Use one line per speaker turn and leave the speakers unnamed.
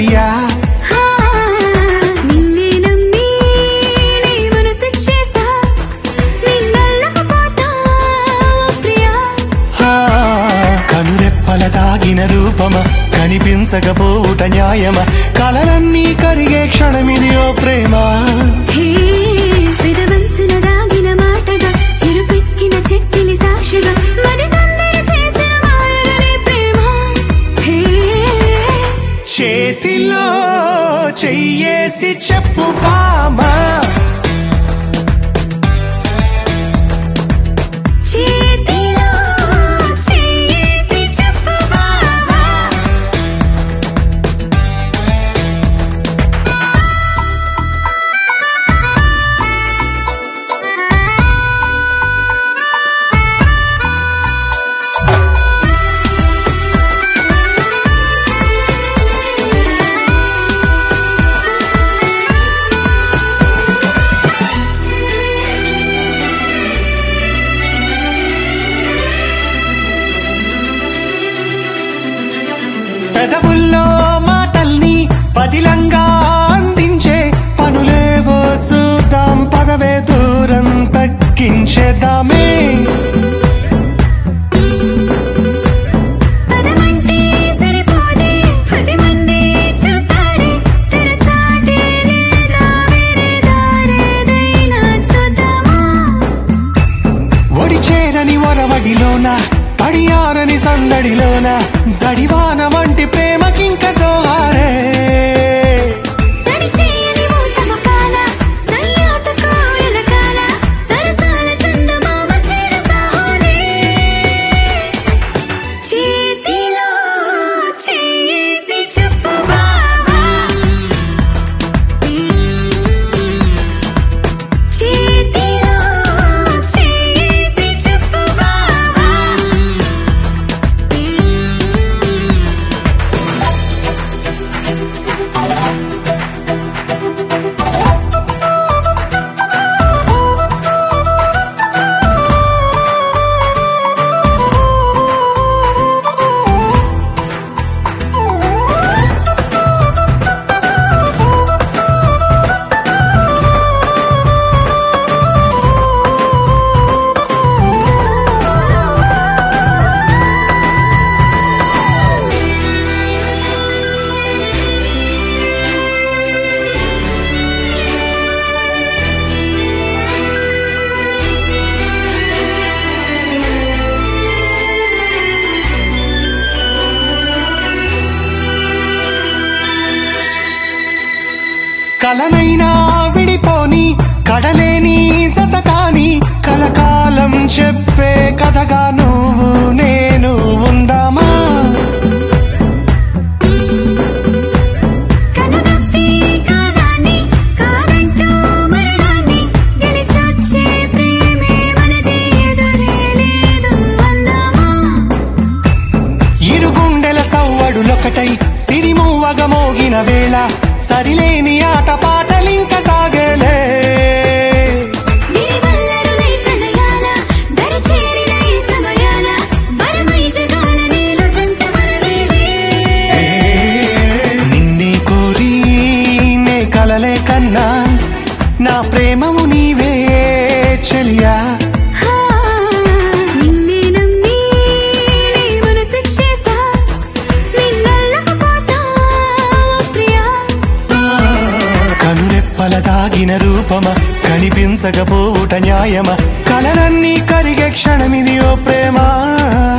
చెలియా
హా, నిన్నే నమ్మి నీ మనసిచ్చేసా నిన్నల్లకపోతా ఓ ప్రియా
ఆ, కనురెప్పల దాగిన రూపమ కనిపించకపోవుట న్యాయమ కలలన్నీ కరిగే క్షణమిది ఓ ప్రేమ
హే విధవంచున దాగిన మాటగా ఇరుపెక్కిన చెక్కిలి సాక్షిగా మది తొందర చేసిన మాయలని ప్రేమ హే
చేతిలో చెయ్యేసి చెప్పు బామా
చేతిలో చేసి చెప్పు బావా
పెదవుల్లో మాటల్ని పదిలంగా అందించే పనులేవో చూద్దాం పదవే దూరం తగ్గించేద్దామే
పదమంటే సరిపోదే పది మంది చూస్తారే తెరచాటే లేదా వేరే దారేదైనా చూద్దామా
ఒడి చేరని ఒరవడిలోన పడియారని సందడిలోన జడివాన వంటి ప్రేమకింక జోహారే
సరి చేయని ఊతమకాల సయ్యాట కోయల కాల సరసాల చందమామ చేర సాహోనే చేతిలో చేసి చెప్పు బావా చేతిలో చేసి చెప్పు బావా
కలనైనా విడిపోని కడలేని జత కాని కలకాలం చెప్పే కథగా నువ్వు నేను ఉందామా
కనుగప్పి కాదాన్ని కాదంటూ మరణాన్ని గెలిచొచ్చే ప్రేమే మనది ఎదురే లేదు అందామా
ఇరు గుండెల సవ్వడులొకటై సిరిమువ్వగ మోగిన వేళ సరిలేని ఆట పాటలింక సాగలే
గిరివల్లరులై ప్రణయాల దరిచేరిన ఈ సమయాల వరమై జగాల నీలో జంట వరవేలే
నిన్నే కోరి నే కలలే కన్నా నా ప్రేమము నీవే చెలియా
హా, నిన్నే నమ్మి నీ మనసిచ్చేసా నిన్నల్లకపోతా ఓ ప్రియా
కనురెప్పల దాగిన రూపమ కనిపించకపోవుట న్యాయమ కలలన్నీ కరిగే క్షణమిది ఓ ప్రేమ